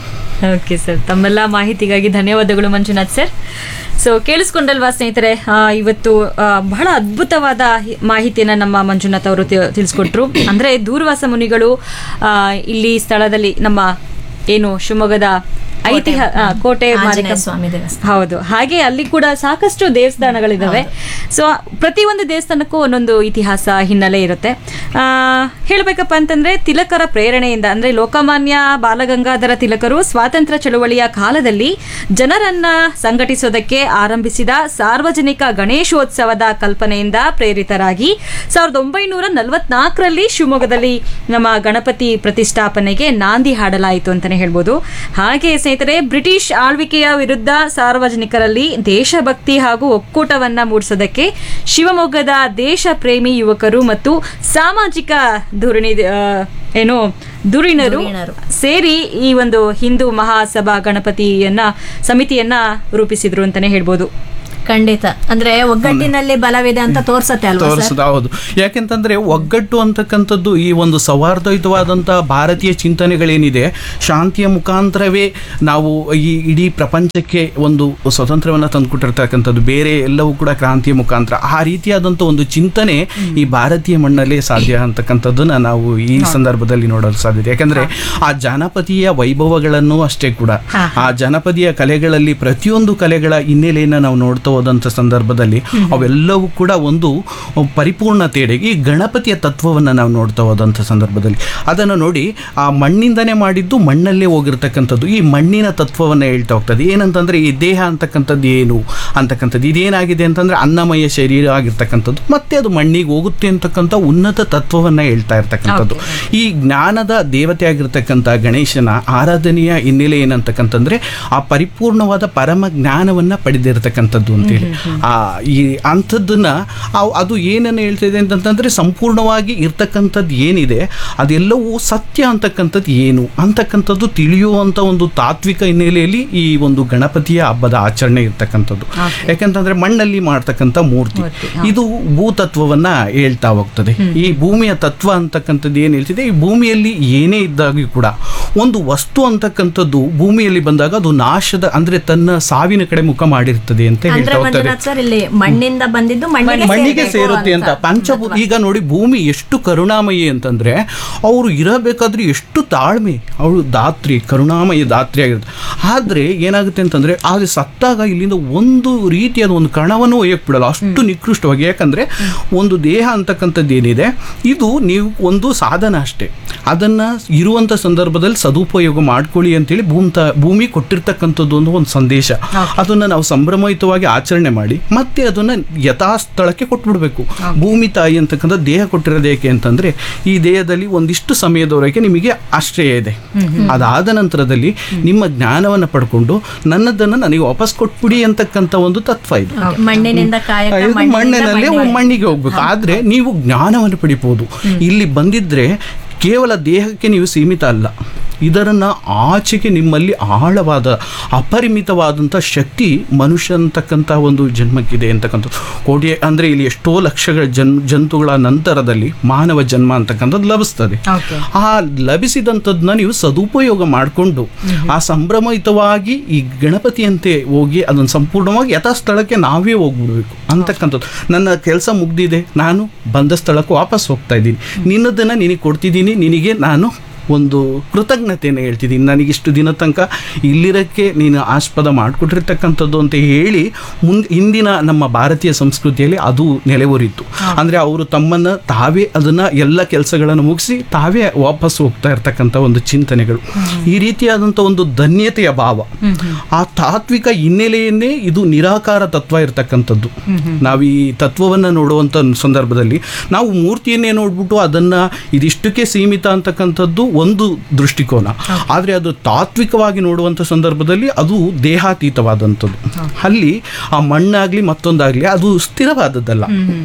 ಓಕೆ ಸರ್ ತಮ್ಮೆಲ್ಲ ಮಾಹಿತಿಗಾಗಿ ಧನ್ಯವಾದಗಳು ಮಂಜುನಾಥ್ ಸರ್ ಸೊ ಕೇಳಿಸ್ಕೊಂಡಲ್ವಾ ಸ್ನೇಹಿತರೆ ಆ, ಇವತ್ತು ಆ, ಬಹಳ ಅದ್ಭುತವಾದ ಹಿ- ಮಾಹಿತಿಯನ್ನ ನಮ್ಮ ಮಂಜುನಾಥ್ ಅವರು ತಿ- ತಿಳಿಸ್ಕೊಟ್ರು ಅಂದ್ರೆ ದೂರ್ವಾಸ ಮುನಿಗಳು ಆ, ಇಲ್ಲಿ ಸ್ಥಳದಲ್ಲಿ ನಮ್ಮ ಏನು ಶಿವಮೊಗ್ಗದ ಐತಿಹ ಆ, ಕೋಟೆ ಆಂಜನೇಯ ಮಾರಿಕಂ- ಸ್ವಾಮಿ ದೇವಸ್ಥಾನ ಹೌದು ಹಾಗೆ ಅಲ್ಲಿ ಕೂಡ ಸಾಕಷ್ಟು ದೇವಸ್ಥಾನಗಳಿದಾವೆ ಸೊ ಪ್ರತಿಯೊಂದು ದೇವಸ್ಥಾನಕ್ಕೂ ಒಂದೊಂದು ಇತಿಹಾಸ ಹಿನ್ನೆಲೆ ಇರುತ್ತೆ ಆ, ಹೇಳ್ಬೇಕಪ್ಪ ಅಂತಂದ್ರೆ ತಿಲಕರ ಪ್ರೇರಣೆಯಿಂದ ಅಂದ್ರೆ ಲೋಕಮಾನ್ಯ ಬಾಲಗಂಗಾಧರ ತಿಲಕರು ಸ್ವಾತಂತ್ರ್ಯ ಚಳವಳಿಯ ಕಾಲದಲ್ಲಿ ಜನರನ್ನ ಸಂಘಟಿಸೋದಕ್ಕೆ ಆರಂಭಿಸಿದ ಸಾರ್ವಜನಿಕ ಗಣೇಶೋತ್ಸವದ ಕಲ್ಪನೆಯಿಂದ ಪ್ರೇರಿತರಾಗಿ ಸಾವಿರದ ಒಂಬೈನೂರ ನಲವತ್ನಾಲ್ಕರಲ್ಲಿ ಶಿವಮೊಗ್ಗದಲ್ಲಿ ನಮ್ಮ ಗಣಪತಿ ಪ್ರತಿಷ್ಠಾಪನೆಗೆ ನಾಂದಿ ಹಾಡಲಾಯಿತು ಅಂತಾನೆ ಹೇಳ್ಬೋದು ಹಾಗೆ ಸ್ನೇಹಿತರೆ ಬ್ರಿಟಿಷ್ ಆಳ್ವಿಕೆಯ ವಿರುದ್ಧ ಸಾರ್ವಜನಿಕರಲ್ಲಿ ದೇಶಭಕ್ತಿ ಹಾಗೂ ಒಕ್ಕೂಟವನ್ನ ಮೂಡಿಸೋದಕ್ಕೆ ಶಿವಮೊಗ್ಗದ ದೇಶ ಪ್ರೇಮಿ ಯುವಕರು ಮತ್ತು ಸಾಮಾಜಿಕ ಧೋರಣಿ ಆ, ಏನು ಧುರೀಣರು ಧುರೀಣರು. ಸೇರಿ ಈ ಒಂದು ಹಿಂದೂ ಮಹಾಸಭಾ ಗಣಪತಿಯನ್ನ ಸಮಿತಿಯನ್ನ ರೂಪಿಸಿದ್ರು ಅಂತಾನೆ ಹೇಳ್ಬೋದು ಖಂಡಿತ ಅಂದ್ರೆ ಒಗ್ಗಟ್ಟಿನಲ್ಲಿ ಬಲವಿದೆ ಅಂತ ತೋರ್ಸತ್ತೆ ಅಲ್ವಾ ಸರ್ ತೋರಿಸೋದು ಹೌದು ಯಾಕೆಂತಂದ್ರೆ ಒಗ್ಗಟ್ಟು ಅಂತಕ್ಕಂಥದ್ದು ಈ ಒಂದು ಸೌಹಾರ್ದಯುತವಾದಂತಹ ಭಾರತೀಯ ಚಿಂತನೆಗಳೇನಿದೆ ಶಾಂತಿಯ ಮುಖಾಂತರವೇ ನಾವು ಈ ಇಡೀ ಪ್ರಪಂಚಕ್ಕೆ ಒಂದು ಸ್ವತಂತ್ರವನ್ನು ತಂದುಕೊಟ್ಟಿರ್ತಕ್ಕಂಥದ್ದು ಬೇರೆ ಎಲ್ಲವೂ ಕೂಡ ಕ್ರಾಂತಿಯ ಮುಖಾಂತರ ಆ ರೀತಿಯಾದಂಥ ಒಂದು ಚಿಂತನೆ ಈ ಭಾರತೀಯ ಮಣ್ಣಲ್ಲೇ ಸಾಧ್ಯ ಅಂತಕ್ಕಂಥದ್ದನ್ನ ನಾವು ಈ ಸಂದರ್ಭದಲ್ಲಿ ನೋಡಲು ಸಾಧ್ಯತೆ ಯಾಕಂದ್ರೆ ಆ ಜಾನಪದೀಯ ವೈಭವಗಳನ್ನು ಅಷ್ಟೇ ಕೂಡ ಆ ಜನಪದೀಯ ಕಲೆಗಳಲ್ಲಿ ಪ್ರತಿಯೊಂದು ಕಲೆಗಳ ಹಿನ್ನೆಲೆಯನ್ನು ನಾವು ನೋಡ್ತಾ ಹೋದಂಥ ಸಂದರ್ಭದಲ್ಲಿ ಅವೆಲ್ಲವೂ ಕೂಡ ಒಂದು ಪರಿಪೂರ್ಣತೆಯಡೆಗೆ ಈ ಗಣಪತಿಯ ತತ್ವವನ್ನು ನಾವು ನೋಡ್ತಾ ಹೋದಂಥ ಸಂದರ್ಭದಲ್ಲಿ ಅದನ್ನು ನೋಡಿ ಆ ಮಣ್ಣಿಂದನೇ ಮಾಡಿದ್ದು ಮಣ್ಣಲ್ಲೇ ಹೋಗಿರ್ತಕ್ಕಂಥದ್ದು ಈ ಮಣ್ಣಿನ ತತ್ವವನ್ನು ಹೇಳ್ತಾ ಹೋಗ್ತದೆ ಏನಂತಂದ್ರೆ ಈ ದೇಹ ಅಂತಕ್ಕಂಥದ್ದು ಏನು ಅಂತಕ್ಕಂಥದ್ದು ಇದೇನಾಗಿದೆ ಅಂತಂದ್ರೆ ಅನ್ನಮಯ ಶರೀರ ಆಗಿರ್ತಕ್ಕಂಥದ್ದು ಮತ್ತೆ ಅದು ಮಣ್ಣಿಗೆ ಹೋಗುತ್ತೆ ಅಂತಕ್ಕಂಥ ಉನ್ನತ ತತ್ವವನ್ನು ಹೇಳ್ತಾ ಇರ್ತಕ್ಕಂಥದ್ದು ಈ ಜ್ಞಾನದ ದೇವತೆ ಆಗಿರ್ತಕ್ಕಂಥ ಗಣೇಶನ ಆರಾಧನೆಯ ಹಿನ್ನೆಲೆ ಏನಂತಕ್ಕಂತಂದ್ರೆ ಆ ಪರಿಪೂರ್ಣವಾದ ಪರಮ ಜ್ಞಾನವನ್ನ ಪಡೆದಿರತಕ್ಕಂಥದ್ದು ಅಂತೇಳಿ ಆ ಈ ಅಂಥದ್ದನ್ನ ಆ- ಅದು ಏನನ್ನು ಹೇಳ್ತಿದೆ ಅಂತಂತಂದ್ರೆ ಸಂಪೂರ್ಣವಾಗಿ ಇರ್ತಕ್ಕಂಥದ್ದು ಏನಿದೆ ಅದೆಲ್ಲವೂ ಸತ್ಯ ಅಂತಕ್ಕಂಥದ್ದು ಏನು ಅಂತಕ್ಕಂಥದ್ದು ತಿಳಿಯುವಂಥ ಒಂದು ತಾತ್ವಿಕ ಹಿನ್ನೆಲೆಯಲ್ಲಿ ಈ ಒಂದು ಗಣಪತಿಯ ಹಬ್ಬದ ಆಚರಣೆ ಇರ್ತಕ್ಕಂಥದ್ದು ಯಾಕಂತಂದ್ರೆ ಮಣ್ಣಲ್ಲಿ ಮಾಡ್ತಕ್ಕಂಥ ಮೂರ್ತಿ ಇದು ಭೂತತ್ವವನ್ನ ಹೇಳ್ತಾ ಹೋಗ್ತದೆ ಈ ಭೂಮಿಯ ತತ್ವ ಅಂತಕ್ಕಂಥದ್ದು ಏನು ಹೇಳ್ತಿದೆ ಈ ಭೂಮಿಯಲ್ಲಿ ಏನೇ ಇದ್ದಾಗೂ ಕೂಡ ಒಂದು ವಸ್ತು ಅಂತಕ್ಕಂಥದ್ದು ಭೂಮಿಯಲ್ಲಿ ಬಂದಾಗ ಅದು ನಾಶದ ಅಂದ್ರೆ ತನ್ನ ಸಾವಿನ ಕಡೆ ಮುಖ ಮಾಡಿರ್ತದೆ ಅಂತ ಅಂದ್ರೆ ಹೇಳ್ತಾ ಹೋಗ್ತಾರೆ ಮಂಜುನಾಥ್ ಸರ್ ಇಲ್ಲಿ ಮಣ್ಣಿಂದ ಬಂದಿದ್ದು ಮಣ್ಣಿಗೆ ಮಣ್ಣಿಗೆ ಸೇರ್ಬೇಕು ಸೇರುತ್ತೆ ಅಂತ ಪಂಚಭೂ ಈಗ ನೋಡಿ ಭೂಮಿ ಎಷ್ಟು ಕರುಣಾಮಯಿ ಅಂತಂದ್ರೆ ಅವರು ಇರಬೇಕಾದ್ರೆ ಎಷ್ಟು ತಾಳ್ಮೆ ಅವಳು ದಾತ್ರಿ ಕರುಣಾಮಯಿ ದಾತ್ರಿ ಆಗಿರುತ್ತೆ ಆದ್ರೆ ಏನಾಗುತ್ತೆ ಅಂತಂದ್ರೆ ಆದ್ರೆ ಸತ್ತಾಗ ಇಲ್ಲಿಂದ ಒಂದು ರೀತಿಯಾದ ಒಂದು ಕಣವನ್ನು ಒಯ್ಯಕ್ ಬಿಡಲ್ಲ ಅಷ್ಟು ನಿಕೃಷ್ಟವಾಗಿ ಯಾಕಂದ್ರೆ ಒಂದು ದೇಹ ಅಂತಕ್ಕಂಥದ್ದು ಏನಿದೆ ಇದು ನೀವು ಒಂದು ಸಾಧನ ಅಷ್ಟೇ ಅದನ್ನ ಇರುವಂತ ಸಂದರ್ಭದಲ್ಲಿ ಸದುಪಯೋಗ ಮಾಡ್ಕೊಳ್ಳಿ ಅಂತೇಳಿ ಭೂಮಿ ಭೂಮಿ ಕೊಟ್ಟಿರ್ತಕ್ಕಂಥದ್ದು ಒಂದು ಒಂದು ಸಂದೇಶ ಅದನ್ನ ನಾವು ಸಂಭ್ರಮಯುತವಾಗಿ ಆಚರಣೆ ಮಾಡಿ ಮತ್ತೆ ಅದನ್ನ ಯಥಾಸ್ಥಳಕ್ಕೆ ಕೊಟ್ಬಿಡ್ಬೇಕು ಭೂಮಿ ತಾಯಿ ಅಂತಕ್ಕಂಥ ದೇಹ ಕೊಟ್ಟಿರೋದು ಏಕೆ ಅಂತಂದ್ರೆ ಈ ದೇಹದಲ್ಲಿ ಒಂದಿಷ್ಟು ಸಮಯದವರೆಗೆ ನಿಮಗೆ ಆಶ್ರಯ ಇದೆ ಅದಾದ ನಂತರದಲ್ಲಿ ನಿಮ್ಮ ಜ್ಞಾನವನ್ನು ಪಡ್ಕೊಂಡು ನನ್ನದನ್ನ ನನಗೆ ವಾಪಸ್ ಕೊಟ್ಬಿಡಿ ಅಂತಕ್ಕಂಥ ಒಂದು ತತ್ವ ಇದು ಮಣ್ಣಿನಿಂದ ಕಾಯಕ ಇದು ಮಣ್ಣಿನಿಂದ ಮಣ್ಣಿನಲ್ಲಿ ಮಣ್ಣಿಗೆ. ಮಣ್ಣಿಗೆ ಹೋಗ್ಬೇಕು ಆದ್ರೆ ನೀವು ಜ್ಞಾನವನ್ನು ಪಡಿಬಹುದು ಇಲ್ಲಿ ಬಂದಿದ್ರೆ ಕೇವಲ ದೇಹಕ್ಕೆ ನೀವು ಸೀಮಿತ ಅಲ್ಲ ಇದರನ್ನ ಆಚೆಗೆ ನಿಮ್ಮಲ್ಲಿ ಆಳವಾದ ಅಪರಿಮಿತವಾದಂಥ ಶಕ್ತಿ ಮನುಷ್ಯ ಅಂತಕ್ಕಂಥ ಒಂದು ಜನ್ಮಕ್ಕಿದೆ ಅಂತಕ್ಕಂಥ ಕೋಟಿ ಅಂದ್ರೆ ಇಲ್ಲಿ ಎಷ್ಟೋ ಲಕ್ಷಗಳ ಜನ್ ಜಂತುಗಳ ನಂತರದಲ್ಲಿ ಮಾನವ ಜನ್ಮ ಅಂತಕ್ಕಂಥದ್ದು ಲಭಿಸ್ತದೆ ಆ ಲಭಿಸಿದಂಥದ್ದನ್ನ ನೀವು ಸದುಪಯೋಗ ಮಾಡಿಕೊಂಡು ಆ ಸಂಭ್ರಮಯುತವಾಗಿ ಈ ಗಣಪತಿಯಂತೆ ಹೋಗಿ ಅದನ್ನು ಸಂಪೂರ್ಣವಾಗಿ ಯಥಾಸ್ಥಳಕ್ಕೆ ನಾವೇ ಹೋಗ್ಬಿಡ್ಬೇಕು ಅಂತಕ್ಕಂಥದ್ದು ನನ್ನ ಕೆಲಸ ಮುಗ್ದಿದೆ ನಾನು ಬಂದ ಸ್ಥಳಕ್ಕೆ ವಾಪಸ್ ಹೋಗ್ತಾ ಇದ್ದೀನಿ ನಿನ್ನದನ್ನು ನಿನಗೆ ಕೊಡ್ತಿದ್ದೀನಿ ನಿನಗೆ ನಾನು ಒಂದು ಕೃತಜ್ಞತೆಯನ್ನು ಹೇಳ್ತಿದ್ದೀನಿ ನನಗಿಷ್ಟು ದಿನ ತನಕ ಇಲ್ಲಿರೋಕ್ಕೆ ನೀನು ಆಸ್ಪದ ಮಾಡಿಕೊಟ್ಟಿರ್ತಕ್ಕಂಥದ್ದು ಅಂತ ಹೇಳಿ ಮುಂದೆ ಇಂದಿನ ನಮ್ಮ ಭಾರತೀಯ ಸಂಸ್ಕೃತಿಯಲ್ಲಿ ಅದು ನೆಲೆಯೂರಿತ್ತು ಅಂದರೆ ಅವರು ತಮ್ಮನ್ನು ತಾವೇ ಅದನ್ನು ಎಲ್ಲ ಕೆಲಸಗಳನ್ನು ಮುಗಿಸಿ ತಾವೇ ವಾಪಸ್ ಹೋಗ್ತಾ ಇರ್ತಕ್ಕಂಥ ಒಂದು ಚಿಂತನೆಗಳು ಈ ರೀತಿಯಾದಂಥ ಒಂದು ಧನ್ಯತೆಯ ಭಾವ ಆ ತಾತ್ವಿಕ ಹಿನ್ನೆಲೆಯನ್ನೇ ಇದು ನಿರಾಕಾರ ತತ್ವ ಇರ್ತಕ್ಕಂಥದ್ದು ನಾವು ಈ ತತ್ವವನ್ನು ನೋಡುವಂಥ ಸಂದರ್ಭದಲ್ಲಿ ನಾವು ಮೂರ್ತಿಯನ್ನೇ ನೋಡ್ಬಿಟ್ಟು ಅದನ್ನ ಇದಿಷ್ಟಕ್ಕೆ ಸೀಮಿತ ಅಂತಕ್ಕಂಥದ್ದು ಒಂದು ದೃಷ್ಟಿಕೋನ ಆದರೆ ಅದು ತಾತ್ವಿಕವಾಗಿ ನೋಡುವಂಥ ಸಂದರ್ಭದಲ್ಲಿ ಅದು ದೇಹಾತೀತವಾದಂಥದ್ದು ಅಲ್ಲಿ ಆ ಮಣ್ಣಾಗ್ಲಿ ಮತ್ತೊಂದಾಗ್ಲಿ ಅದು ಸ್ಥಿರವಾದದ್ದಲ್ಲ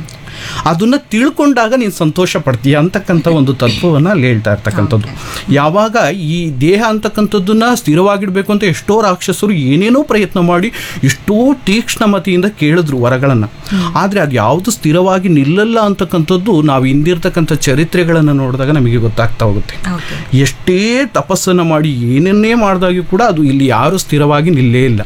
ಅದನ್ನ ತಿಳ್ಕೊಂಡಾಗ ನೀನು ಸಂತೋಷ ಪಡ್ತೀಯ ಅಂತಕ್ಕಂಥ ಒಂದು ತತ್ವವನ್ನು ಅಲ್ಲಿ ಹೇಳ್ತಾ ಇರ್ತಕ್ಕಂಥದ್ದು ಯಾವಾಗ ಈ ದೇಹ ಅಂತಕ್ಕಂಥದ್ದನ್ನ ಸ್ಥಿರವಾಗಿಡಬೇಕು ಅಂತ ಎಷ್ಟೋ ರಾಕ್ಷಸರು ಏನೇನೋ ಪ್ರಯತ್ನ ಮಾಡಿ ಎಷ್ಟೋ ತೀಕ್ಷ್ಣಮತಿಯಿಂದ ಕೇಳಿದ್ರು ವರಗಳನ್ನು ಆದರೆ ಅದು ಯಾವುದು ಸ್ಥಿರವಾಗಿ ನಿಲ್ಲಲ್ಲ ಅಂತಕ್ಕಂಥದ್ದು ನಾವು ಹಿಂದಿರ್ತಕ್ಕಂಥ ಚರಿತ್ರೆಗಳನ್ನು ನೋಡಿದಾಗ ನಮಗೆ ಗೊತ್ತಾಗ್ತಾ ಹೋಗುತ್ತೆ ಓಕೆ ಎಷ್ಟೇ ತಪಸ್ಸನ್ನು ಮಾಡಿ ಏನನ್ನೇ ಮಾಡಿದಾಗೂ ಕೂಡ ಅದು ಇಲ್ಲಿ ಯಾರು ಸ್ಥಿರವಾಗಿ ನಿಲ್ಲೇ ಇಲ್ಲ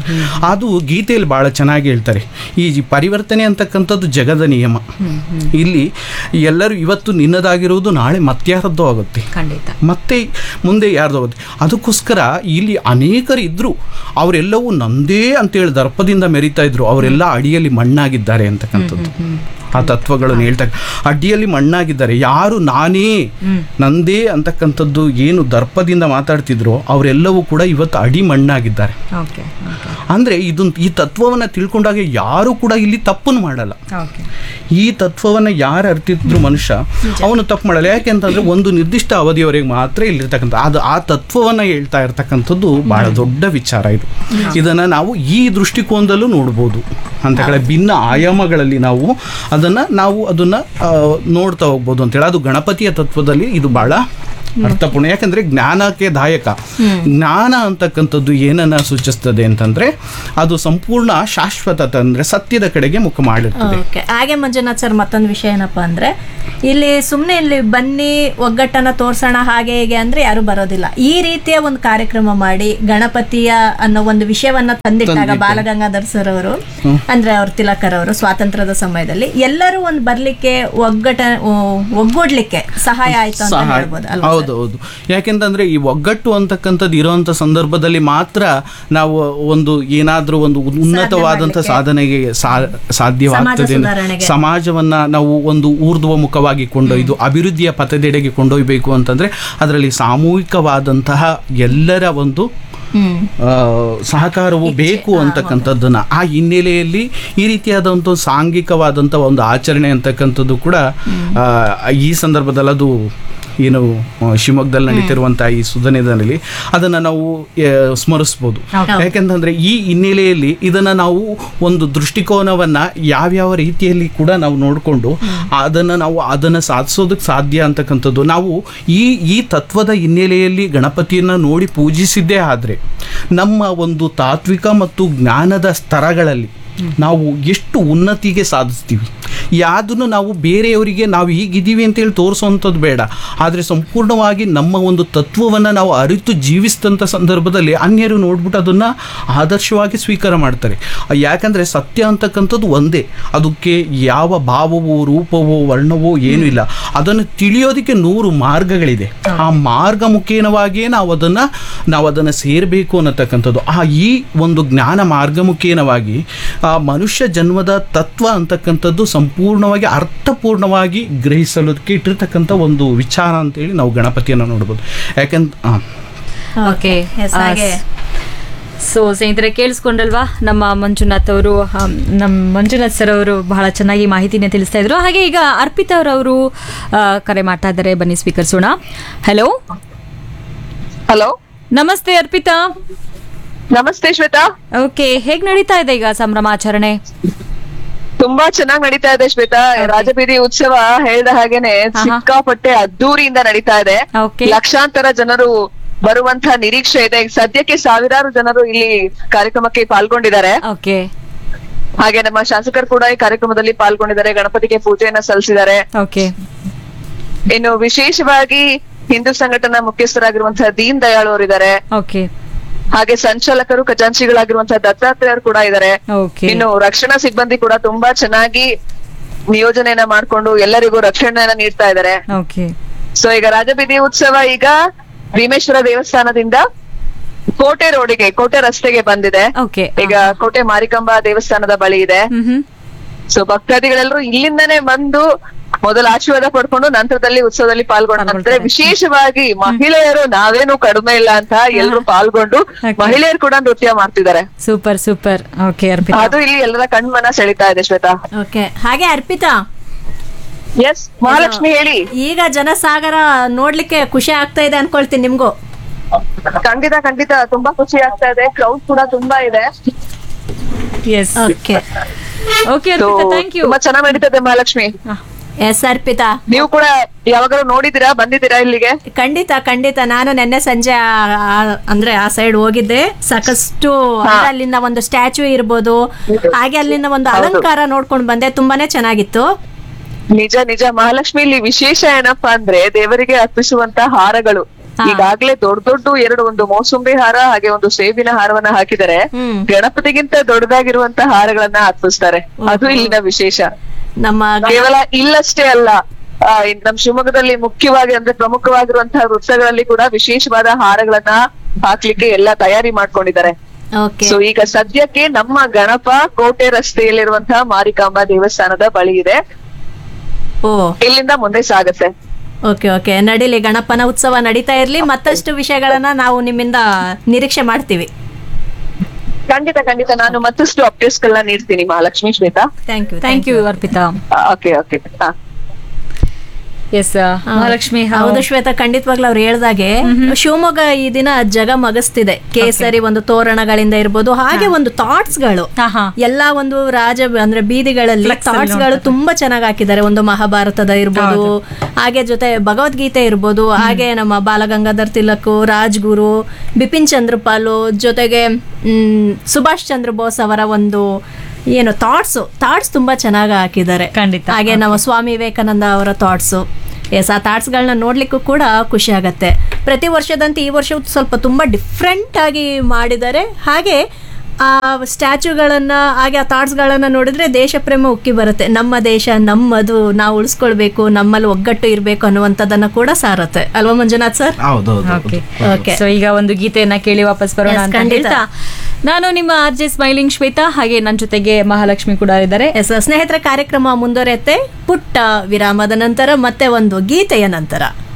ಅದು ಗೀತೆಯಲ್ಲಿ ಭಾಳ ಚೆನ್ನಾಗಿ ಹೇಳ್ತಾರೆ ಈ ಜಿ- ಪರಿವರ್ತನೆ ಅಂತಕ್ಕಂಥದ್ದು ಜಗದ ನಿಯಮ ಇಲ್ಲಿ ಎಲ್ಲರೂ ಇವತ್ತು ನಿನ್ನದಾಗಿರುವುದು ನಾಳೆ ಮತ್ಯಾರದ್ದು ಆಗುತ್ತೆ ಖಂಡಿತ ಮತ್ತೆ ಮುಂದೆ ಯಾರ್ದು ಆಗುತ್ತೆ ಅದಕ್ಕೋಸ್ಕರ ಇಲ್ಲಿ ಅನೇಕರು ಇದ್ರು ಅವರೆಲ್ಲವೂ ನಂದೇ ಅಂತೇಳಿ ದರ್ಪದಿಂದ ಮೆರಿತಾ ಇದ್ರು ಅವರೆಲ್ಲ ಅಡಿಯಲ್ಲಿ ಮಣ್ಣಾಗಿದ್ದಾರೆ ಅಂತಕ್ಕಂಥದ್ದು ಆ ತತ್ವಗಳನ್ನು ಹೇಳ್ತಾರೆ ಅಡ್ಡಿಯಲ್ಲಿ ಮಣ್ಣಾಗಿದ್ದಾರೆ ಯಾರು ನಾನೇ ನಂದೇ ಅಂತಕ್ಕಂಥದ್ದು ಏನು ದರ್ಪದಿಂದ ಮಾತಾಡ್ತಿದ್ರೋ ಅವರೆಲ್ಲವೂ ಕೂಡ ಇವತ್ತು ಅಡಿ ಮಣ್ಣಾಗಿದ್ದಾರೆ ಓಕೆ ಓಕೆ ಅಂದರೆ ಇದು ಈ ತತ್ವವನ್ನು ತಿಳ್ಕೊಂಡಾಗ ಯಾರು ಕೂಡ ಇಲ್ಲಿ ತಪ್ಪನ್ನು ಮಾಡಲ್ಲ ಓಕೆ ಈ ತತ್ವವನ್ನು ಯಾರು ಅರ್ತಿದ್ರು ಮನುಷ್ಯ ಅವನು ತಪ್ಪು ಮಾಡಲ್ಲ ಯಾಕೆಂತಂದ್ರೆ ಒಂದು ನಿರ್ದಿಷ್ಟ ಅವಧಿಯವರೆಗೆ ಮಾತ್ರ ಇಲ್ಲಿರ್ತಕ್ಕಂಥ ಅದು ಆ ತತ್ವವನ್ನು ಹೇಳ್ತಾ ಇರ್ತಕ್ಕಂಥದ್ದು ಬಹಳ ದೊಡ್ಡ ವಿಚಾರ ಇದು ಇದನ್ನ ನಾವು ಈ ದೃಷ್ಟಿಕೋನದಲ್ಲೂ ನೋಡ್ಬೋದು ಅಂತ ಕಡೆ ಭಿನ್ನ ಆಯಾಮಗಳಲ್ಲಿ ನಾವು ಅದನ್ನ ನಾವು ಅದನ್ನ ಆ, ನೋಡ್ತಾ ಹೋಗ್ಬೋದು ಅಂತೇಳಿ ಅದು ಗಣಪತಿಯ ತತ್ವದಲ್ಲಿ ಇದು ಬಹಳ ಅರ್ಥಪೂರ್ಣ ಯಾಕಂದ್ರೆ ಜ್ಞಾನಕ್ಕೆ ದಾಯಕ ಜ್ಞಾನ ಅಂತಕ್ಕಂಥದ್ದು ಏನನ್ನ ಸೂಚಿಸ್ತದೆ ಅಂತಂದ್ರೆ ಅದು ಸಂಪೂರ್ಣ ಶಾಶ್ವತತೆ ಅಂದ್ರೆ ಸತ್ಯದ ಕಡೆಗೆ ಮುಖ ಮಾಡಿರ್ತದೆ ಓಕೆ ಹಾಗೆ ಮಂಜುನಾಥ್ ಸರ್ ಮತ್ತೊಂದು ವಿಷಯ ಏನಪ್ಪಾ ಅಂದ್ರೆ ಇಲ್ಲಿ ಸುಮ್ಮನೆ ಇಲ್ಲಿ ಬನ್ನಿ ಒಗ್ಗಟ್ಟನ್ನ ತೋರ್ಸೋಣ ಹಾಗೆ ಹೀಗೆ ಅಂದ್ರೆ ಯಾರು ಬರೋದಿಲ್ಲ ಈ ರೀತಿಯ ಒಂದು ಕಾರ್ಯಕ್ರಮ ಮಾಡಿ ಗಣಪತಿಯ ಅನ್ನೋ ಒಂದು ವಿಷಯವನ್ನ ತಂದಿಟ್ಟಾಗ ತಂದಿಟ್ಟಾಗ. ಬಾಲಗಂಗಾಧರ್ ಸರ್ ಅವರು ಅಂದ್ರೆ ಅವ್ರ ತಿಲಕರ್ ಅವರು ಸ್ವಾತಂತ್ರ್ಯದ ಸಮಯದಲ್ಲಿ ಎಲ್ಲರೂ ಒಂದು ಬರ್ಲಿಕ್ಕೆ ಒಗ್ಗಟ ಒ- ಒಗ್ಗೂಡ್ಲಿಕ್ಕೆ ಸಹಾಯ ಆಯ್ತು ಅಂತ ಸಹಾಯ ಹೇಳ್ಬೋದು ಅಲ್ವಾ ಹೌದು ಹೌದು ಯಾಕೆಂತಂದ್ರೆ ಈ ಒಗ್ಗಟ್ಟು ಅಂತಕ್ಕಂಥದ್ದು ಇರುವಂತ ಸಂದರ್ಭದಲ್ಲಿ ಮಾತ್ರ ನಾವು ಒಂದು ಏನಾದ್ರೂ ಒಂದು ಉನ್ನತವಾದಂತ ಸಾಧನೆಗೆ ಸಾ- ಸಾಧ್ಯವಾಗ್ತದೆ ಸಮಾಜ ಸುಧಾರಣೆಗೆ. ಸಮಾಜವನ್ನ ನಾವು ಒಂದು ಊರ್ಧ್ವ ಮುಖವಾಗಿ ಕೊಂಡೊಯ್ದು ಅಭಿವೃದ್ಧಿಯ ಪಥದೆಡೆಗೆ ಕೊಂಡೊಯ್ಬೇಕು ಅಂತಂದ್ರೆ ಅದರಲ್ಲಿ ಸಾಮೂಹಿಕವಾದಂತಹ ಎಲ್ಲರ ಒಂದು ಹ್ಮ್ ಆ, ಸಹಕಾರವು ಬೇಕು ಅಂತಕ್ಕಂಥದ್ದನ್ನ ಆ ಹಿನ್ನೆಲೆಯಲ್ಲಿ ಈ ರೀತಿಯಾದಂಥ ಸಾಂಘಿಕವಾದಂಥ ಒಂದು ಆಚರಣೆ ಅಂತಕ್ಕಂಥದ್ದು ಕೂಡ ಆ, ಈ ಸಂದರ್ಭದಲ್ಲಿ ಅದು ಏನು ಆ, ಶಿವಮೊಗ್ಗದಲ್ಲಿ ನಡೀತಿರುವಂಥ ಈ ಸುಧನೆದಲ್ಲಿ ಅದನ್ನು ನಾವು ಆ, ಸ್ಮರಿಸ್ಬೋದು ಯಾಕೆಂತಂದ್ರೆ ಈ ಹಿನ್ನೆಲೆಯಲ್ಲಿ ಇದನ್ನು ನಾವು ಒಂದು ದೃಷ್ಟಿಕೋನವನ್ನು ಯಾವ್ಯಾವ ರೀತಿಯಲ್ಲಿ ಕೂಡ ನಾವು ನೋಡಿಕೊಂಡು ಅದನ್ನು ನಾವು ಅದನ್ನು ಸಾಧಿಸೋದಕ್ಕೆ ಸಾಧ್ಯ ಅಂತಕ್ಕಂಥದ್ದು ನಾವು ಈ ಈ ತತ್ವದ ಹಿನ್ನೆಲೆಯಲ್ಲಿ ಗಣಪತಿಯನ್ನು ನೋಡಿ ಪೂಜಿಸಿದ್ದೇ ಆದರೆ ನಮ್ಮ ಒಂದು ತಾತ್ವಿಕ ಮತ್ತು ಜ್ಞಾನದ ಸ್ತರಗಳಲ್ಲಿ ನಾವು ಎಷ್ಟು ಉನ್ನತಿಗೆ ಸಾಧಿಸ್ತೀವಿ ಯಾವುದನ್ನು ನಾವು ಬೇರೆಯವರಿಗೆ ನಾವು ಹೀಗಿದ್ದೀವಿ ಅಂತೇಳಿ ತೋರಿಸುವಂಥದ್ದು ಬೇಡ ಆದರೆ ಸಂಪೂರ್ಣವಾಗಿ ನಮ್ಮ ಒಂದು ತತ್ವವನ್ನು ನಾವು ಅರಿತು ಜೀವಿಸಿದಂಥ ಸಂದರ್ಭದಲ್ಲಿ ಅನ್ಯರು ನೋಡ್ಬಿಟ್ಟು ಅದನ್ನು ಆದರ್ಶವಾಗಿ ಸ್ವೀಕಾರ ಮಾಡ್ತಾರೆ ಯಾಕಂದರೆ ಸತ್ಯ ಅಂತಕ್ಕಂಥದ್ದು ಒಂದೇ ಅದಕ್ಕೆ ಯಾವ ಭಾವವೋ ರೂಪವೋ ವರ್ಣವೋ ಏನೂ ಇಲ್ಲ ಅದನ್ನು ತಿಳಿಯೋದಕ್ಕೆ ನೂರು ಮಾರ್ಗಗಳಿದೆ ಆ ಮಾರ್ಗ ಮುಖೇನವಾಗಿಯೇ ನಾವು ಅದನ್ನು ನಾವು ಅದನ್ನು ಸೇರಬೇಕು ಅನ್ನತಕ್ಕಂಥದ್ದು ಆ ಈ ಒಂದು ಜ್ಞಾನ ಮಾರ್ಗ ಮುಖೇನವಾಗಿ ಆ ಮನುಷ್ಯ ಜನ್ಮದ ತತ್ವ ಅಂತಕ್ಕಂಥದ್ದು ಸಂಪೂರ್ಣವಾಗಿ ಅರ್ಥಪೂರ್ಣವಾಗಿ ಗ್ರಹಿಸಲೋದಕ್ಕೆ ಇಟ್ಟಿರ್ತಕ್ಕಂಥ ಒಂದು ವಿಚಾರ ಅಂತೇಳಿ ನಾವು ಗಣಪತಿಯನ್ನು ನೋಡ್ಬೋದು ಯಾಕಂತ ಹಾಂ ಓಕೆ Yes, ಹಾಗೆ ಸೊ ಸ್ನೇಹಿತರೆ ಕೇಳಿಸ್ಕೊಂಡಲ್ವಾ ನಮ್ಮ ಮಂಜುನಾಥ್ ಅವರು ಹಮ್, ನಮ್ಮ ಮಂಜುನಾಥ್ ಸರ್ ಅವರು ಬಹಳ ಚೆನ್ನಾಗಿ ಮಾಹಿತಿನ ತಿಳಿಸ್ತಾ ಇದ್ರು ಹಾಗೆ ಈಗ ಅರ್ಪಿತಾ ಅವರವರು ಕರೆ ಮಾಡ್ತಾ ಇದ್ದಾರೆ ಬನ್ನಿ ಸ್ವೀಕರಿಸೋಣ ಹಲೋ ಹಲೋ ನಮಸ್ತೆ ಅರ್ಪಿತಾ ನಮಸ್ತೆ ಶ್ವೇತಾ ಓಕೆ ಹೇಗ್ ನಡೀತಾ ಇದೆ ಈಗ ಸಂಭ್ರಮಾಚರಣೆ ತುಂಬಾ ಚೆನ್ನಾಗ್ ನಡೀತಾ ಇದೆ ಶ್ವೇತಾ ರಾಜಬೀದಿ ಉತ್ಸವ ಹೇಳ್ದ ಹಾಗೇನೆ ಆಹಾ. ಸಿಕ್ಕಾಪಟ್ಟೆ ಅದ್ದೂರಿಯಿಂದ ನಡೀತಾ ಇದೆ Okay. ಲಕ್ಷಾಂತರ ಜನರು ಬರುವಂತ ನಿರೀಕ್ಷೆ ಇದೆ ಈಗ ಸದ್ಯಕ್ಕೆ ಸಾವಿರಾರು ಜನರು ಇಲ್ಲಿ ಕಾರ್ಯಕ್ರಮಕ್ಕೆ ಪಾಲ್ಗೊಂಡಿದ್ದಾರೆ ಓಕೆ ಹಾಗೆ ನಮ್ಮ ಶಾಸಕರು ಕೂಡ ಈ ಕಾರ್ಯಕ್ರಮದಲ್ಲಿ ಪಾಲ್ಗೊಂಡಿದ್ದಾರೆ ಗಣಪತಿಗೆ ಪೂಜೆಯನ್ನ ಸಲ್ಲಿಸಿದ್ದಾರೆ ಓಕೆ ಇನ್ನು ವಿಶೇಷವಾಗಿ ಹಿಂದೂ ಸಂಘಟನಾ ಮುಖ್ಯಸ್ಥರಾಗಿರುವಂತಹ ದೀನ್ ದಯಾಳ್ ಅವರಿದ್ದಾರೆ ಓಕೆ ಹಾಗೆ ಸಂಚಾಲಕರು ಖಜಾಂಚಿಗಳಾಗಿರುವಂತಹ ದತ್ತಾತ್ರೇಯರು ಕೂಡ ಇದ್ದಾರೆ ಓಕೆ ಇನ್ನು ರಕ್ಷಣಾ ಸಿಬ್ಬಂದಿ ಕೂಡ ತುಂಬಾ ಚೆನ್ನಾಗಿ ನಿಯೋಜನೆಯನ್ನ ಮಾಡ್ಕೊಂಡು ಎಲ್ಲರಿಗೂ ರಕ್ಷಣೆಯನ್ನ ನೀಡ್ತಾ ಇದ್ದಾರೆ ಓಕೆ ಸೊ ಈಗ ರಾಜಬೀದಿ ಉತ್ಸವ ಈಗ ಭೀಮೇಶ್ವರ ದೇವಸ್ಥಾನದಿಂದ ಕೋಟೆ ರೋಡಿಗೆ ಕೋಟೆ ರಸ್ತೆಗೆ ಬಂದಿದೆ ಓಕೆ ಈಗ ಕೋಟೆ ಮಾರಿಕಾಂಬಾ ದೇವಸ್ಥಾನದ ಬಳಿ ಇದೆ ಹ್ಮ್ ಹ್ಮ್ ಸೊ ಭಕ್ತಾದಿಗಳೆಲ್ಲರೂ ಇಲ್ಲಿಂದನೇ ಬಂದು ಮೊದಲ ಆಶೀರ್ವಾದ ಪಡ್ಕೊಂಡು ನಂತರದಲ್ಲಿ ಉತ್ಸವದಲ್ಲಿ ಪಾಲ್ಗೊಂಡ್ರೆ ಪಾಲ್ಗೊಳ್ತಾರೆ. ವಿಶೇಷವಾಗಿ ಮಹಿಳೆಯರು ನಾವೇನು ಕಡಿಮೆ ಇಲ್ಲ ಅಂತ ಎಲ್ಲರೂ ಪಾಲ್ಗೊಂಡು Okay. ಮಹಿಳೆಯರು ಕೂಡ ನೃತ್ಯ ಮಾಡ್ತಿದ್ದಾರೆ ಸೂಪರ್ ಸೂಪರ್ ಓಕೆ ಅರ್ಪಿತಾ ಅದು ಇಲ್ಲಿ ಎಲ್ಲರ ಕಣ್ಮನ ಸೆಳಿತಾ ಇದೆ ಶ್ವೇತಾ ಓಕೆ ಹಾಗೆ ಅರ್ಪಿತಾ ಎಸ್ ಮಹಾಲಕ್ಷ್ಮಿ ಹೇಳಿ ಈಗ ಜನಸಾಗರ ನೋಡ್ಲಿಕ್ಕೆ ಖುಷಿ ಆಗ್ತಾ ಇದೆ ಅನ್ಕೊಳ್ತೀನಿ ನಿಮ್ಗೂ ಖಂಡಿತ ಖಂಡಿತ ತುಂಬಾ ಖುಷಿ ಆಗ್ತಾ ಇದೆ ಕ್ರೌಡ್ ಕೂಡ ತುಂಬಾ ಇದೆ yes okay okay So, Arpita thank you ತುಂಬಾ ಚೆನ್ನಾಗ್ ನಡೀತದೆ ಮಹಾಲಕ್ಷ್ಮಿ ಎಸ್ ಅರ್ಪಿತಾ ನೀವು ಕೂಡ ಯಾವಾಗಾದ್ರೂ ನೋಡಿದೀರಾ ಬಂದಿದ್ದೀರಾ ಇಲ್ಲಿಗೆ ಖಂಡಿತ ಖಂಡಿತ ನಾನು ನಿನ್ನೆ ಸಂಜೆ ಆ- ಆ- ಅಂದ್ರೆ ಆ ಸೈಡ್ ಹೋಗಿದ್ದೆ ಸಾಕಷ್ಟು ಅಂದ್ರೆ ಅಲ್ಲಿಂದ ಒಂದು ಸ್ಟ್ಯಾಚು ಇರ್ಬೋದು ಹಾಗೆ ಅಲ್ಲಿಂದ ಒಂದು ಅಲಂಕಾರ ನೋಡ್ಕೊಂಡು ಬಂದೆ ತುಂಬಾನೇ ಚೆನ್ನಾಗಿತ್ತು ನಿಜ ನಿಜ ಮಹಾಲಕ್ಷ್ಮಿ ಇಲ್ಲಿ ವಿಶೇಷ ಏನಪ್ಪಾ ಅಂದ್ರೆ ದೇವರಿಗೆ ಅರ್ಪಿಸುವಂತ ಹಾರಗಳು ಈಗಾಗ್ಲೇ ದೊಡ್ಡ ದೊಡ್ಡ ಎರಡು ಒಂದು ಮೋಸಂಬಿ ಹಾರ ಹಾಗೆ ಒಂದು ಸೇಬಿನ ಹಾರವನ್ನ ಹಾಕಿದರೆ ಹ್ಮ್. ಗಣಪತಿಗಿಂತ ದೊಡ್ಡದಾಗಿರುವಂತ ಹಾರಗಳನ್ನ ಅರ್ಪಿಸ್ತಾರೆ ಅದು ಇಲ್ಲಿನ ವಿಶೇಷ ನಮ್ಮ ಗ- ಕೇವಲ ಇಲ್ಲಷ್ಟೇ ಅಲ್ಲ ಆ, ಇನ್ ನಮ್ ಶಿವಮೊಗ್ಗದಲ್ಲಿ ಮುಖ್ಯವಾಗಿ ಅಂದ್ರೆ ಪ್ರಮುಖವಾಗಿರುವಂತಹ ವೃತ್ತಗಳಲ್ಲಿ ಕೂಡ ವಿಶೇಷವಾದ ಹಾರಗಳನ್ನ ಹಾಕ್ಲಿಕ್ಕೆ ಎಲ್ಲ ತಯಾರಿ ಮಾಡ್ಕೊಂಡಿದ್ದಾರೆ ಓಕೆ ಸೊ ಈಗ ಸದ್ಯಕ್ಕೆ ನಮ್ಮ ಗಣಪ ಕೋಟೆ ರಸ್ತೆಯಲ್ಲಿರುವಂತಹ ಮಾರಿಕಾಂಬಾ ದೇವಸ್ಥಾನದ ಬಳಿ ಇದೆ ಓ ಇಲ್ಲಿಂದ ಮುಂದೆ ಸಾಗತ್ತೆ ಓಕೆ ಓಕೆ ನಡೀಲಿ ಗಣಪನ ಉತ್ಸವ ನಡೀತಾ ಇರ್ಲಿ ಮತ್ತಷ್ಟು ವಿಷಯಗಳನ್ನ ನಾವು ನಿಮ್ಮಿಂದ ನಿರೀಕ್ಷೆ ಮಾಡ್ತೀವಿ ಖಂಡಿತ ಖಂಡಿತ ನಾನು ಮತ್ತಷ್ಟು ಅಪ್ಡೇಟ್ಸ್ ಗಳನ್ನ ನೀಡ್ತೀನಿ Mahalakshmi Shweta thank you thank you Arpita okay okay ಹಾ ಎಸ್ ಮಹಾಲಕ್ಷ್ಮಿ ಹೌದು ಶ್ವೇತಾ ಖಂಡಿತವಾಗ್ಲೂ ಅವ್ರು ಹೇಳ್ದಾಗೆ ಶಿವಮೊಗ್ಗ ಈ ದಿನ ಜಗ ಮಗಸ್ತಿದೆ ಕೇಸರಿ ಒಂದು ತೋರಣಗಳಿಂದ ಇರ್ಬೋದು ಹಾಗೆ ಒಂದು ಥಾಟ್ಸ್ ಗಳು ಹಾ ಹಾ ಎಲ್ಲಾ ಒಂದು ರಾಜ ಅಂದ್ರೆ ಬೀದಿಗಳಲ್ಲಿ Flex ಅಲ್ಲಿ ಥಾಟ್ಸ್ ಗಳು ತುಂಬಾ ಚೆನ್ನಾಗಿ ಹಾಕಿದ್ದಾರೆ ಒಂದು ಮಹಾಭಾರತದ ಇರ್ಬೋದು ಹಾಗೆ ಜೊತೆ ಭಗವದ್ಗೀತೆ ಇರ್ಬೋದು ಹಾಗೆ ನಮ್ಮ ಬಾಲಗಂಗಾಧರ್ ತಿಲಕ್ ರಾಜ್ಗುರು ಬಿಪಿನ್ ಚಂದ್ರಪಾಲು ಜೊತೆಗೆ ಮ್, ಸುಭಾಷ್ ಚಂದ್ರ ಬೋಸ್ ಅವರ ಒಂದು ಏನು ಥಾಟ್ಸ್ ಥಾಟ್ಸ್ ತುಂಬಾ ಚೆನ್ನಾಗಿ ಹಾಕಿದ್ದಾರೆ ಖಂಡಿತ. ಹಾಗೆ ನಮ್ಮ ಸ್ವಾಮಿ ವಿವೇಕಾನಂದ ಅವರ ಥಾಟ್ಸು ಎಸ್ ಆ ಥಾಟ್ಸ್ಗಳನ್ನ ನೋಡ್ಲಿಕ್ಕೂ ಕೂಡ ಖುಷಿ ಆಗತ್ತೆ ಪ್ರತಿ ವರ್ಷದಂತೆ ಈ ವರ್ಷ ಸ್ವಲ್ಪ ತುಂಬಾ ಡಿಫ್ರೆಂಟ್ ಆಗಿ ಮಾಡಿದ್ದಾರೆ ಹಾಗೆ ಆ ಸ್ಟ್ಯಾಚುಗಳನ್ನ ಹಾಗೆ ಆ ಥಾಟ್ಸ್ಗಳನ್ನ ನೋಡಿದ್ರೆ ದೇಶ ಪ್ರೇಮ ಉಕ್ಕಿ ಬರುತ್ತೆ ನಮ್ಮ ದೇಶ ನಮ್ಮದು ನಾವು ಉಳಿಸ್ಕೊಳ್ಬೇಕು ನಮ್ಮಲ್ಲಿ ಒಗ್ಗಟ್ಟು ಇರಬೇಕು ಅನ್ನುವಂಥದ್ದನ್ನ ಕೂಡ ಸಾರತ್ತೆ ಅಲ್ವಾ ಮಂಜುನಾಥ್ ಸರ್ ಹೌದೌದು ಓಕೆ ಓಕೆ ಸೊ ಈಗ ಒಂದು ಗೀತೆಯನ್ನ ಕೇಳಿ ವಾಪಸ್ ಬರೋಣ Yes, ಅಂತ ಖಂಡಿತ. ಹೇಳ್ತಾ ನಾನು ನಿಮ್ಮ ಆರ್ ಜೆ ಸ್ಮೈಲಿಂಗ್ ಶ್ವೇತಾ ಹಾಗೆ ನನ್ನ ಜೊತೆಗೆ ಮಹಾಲಕ್ಷ್ಮಿ ಕೂಡ ಇದ್ದಾರೆ ಎಸ್ ಸ್ನೇಹಿತರ ಕಾರ್ಯಕ್ರಮ ಮುಂದುವರೆಯುತ್ತೆ ಪುಟ್ಟ ವಿರಾಮದ ನಂತರ ಮತ್ತೆ ಒಂದು ಗೀತೆಯ ನಂತರ